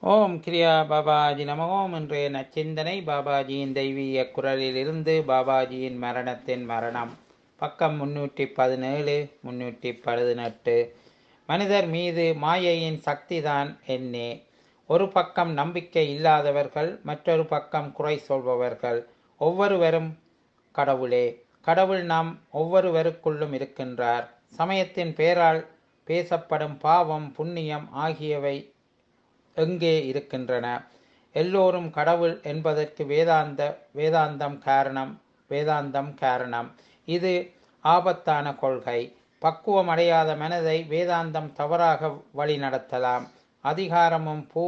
ஓம் கிரியா பாபாஜி நம ஓம் இன்றைய நச்சிந்தனை பாபாஜியின் தெய்வீக குரலிலிருந்து பாபாஜியின் மரணத்தின் மரணம் பக்கம் முன்னூற்றி பதினேழு முன்னூற்றி பதினெட்டு மனிதர் மீது மாயையின் சக்திதான் என்னே ஒரு பக்கம் நம்பிக்கை இல்லாதவர்கள் மற்றொரு பக்கம் குறை சொல்பவர்கள் ஒவ்வொருவரும் கடவுளே கடவுள் நாம் ஒவ்வொருவருக்குள்ளும் இருக்கின்றார் சமயத்தின் பெயரால் பேசப்படும் பாவம் புண்ணியம் ஆகியவை எங்கே இருக்கின்றன எல்லோரும் கடவுள் என்பதற்கு வேதாந்த வேதாந்தம் காரணம் வேதாந்தம் காரணம் இது ஆபத்தான கொள்கை பக்குவம் அடையாத மனதை வேதாந்தம் தவறாக வழிநடத்தலாம் அதிகாரமும் பூ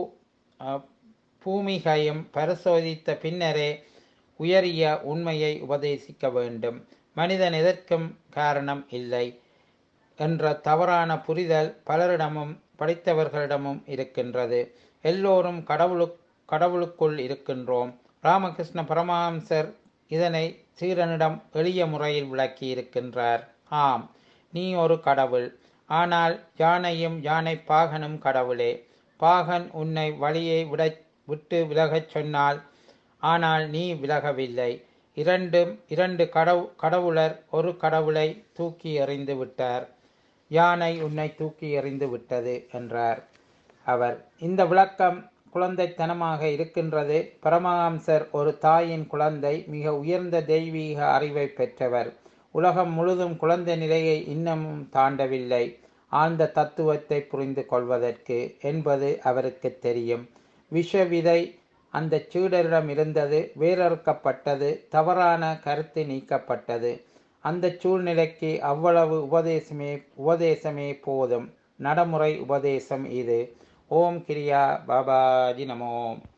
பூமிகையும் பரிசோதித்த பின்னரே உயரிய உண்மையை உபதேசிக்க வேண்டும் மனிதன் எதற்கும் காரணம் இல்லை என்ற தவறான புரிதல் பலரிடமும் படித்தவர்களிடமும் இருக்கின்றது எல்லோரும் கடவுளு கடவுளுக்குள் இருக்கின்றோம் ராமகிருஷ்ண பரமஹம்சர் இதனை சீரனிடம் எளிய முறையில் விளக்கி இருக்கின்றார் ஆம் நீ ஒரு கடவுள் ஆனால் யானையும் யானை பாகனும் கடவுளே பாகன் உன்னை வழியை விட விட்டு விலகச் சொன்னால் ஆனால் நீ விலகவில்லை இரண்டும் இரண்டு கடவு கடவுளர் ஒரு கடவுளை தூக்கி எறிந்து விட்டார் யானை உன்னை தூக்கி எறிந்து விட்டது என்றார் அவர் இந்த விளக்கம் குழந்தைத்தனமாக இருக்கின்றது பரமஹம்சர் ஒரு தாயின் குழந்தை மிக உயர்ந்த தெய்வீக அறிவை பெற்றவர் உலகம் முழுதும் குழந்தை நிலையை இன்னமும் தாண்டவில்லை ஆழ்ந்த தத்துவத்தை புரிந்து கொள்வதற்கு என்பது அவருக்கு தெரியும் விஷ விதை அந்த சீடரிடம் இருந்தது வேறறுக்கப்பட்டது தவறான கருத்து நீக்கப்பட்டது அந்த சூழ்நிலைக்கு அவ்வளவு உபதேசமே உபதேசமே போதும் நடைமுறை உபதேசம் இது ஓம் கிரியா பாபாஜி நமோம்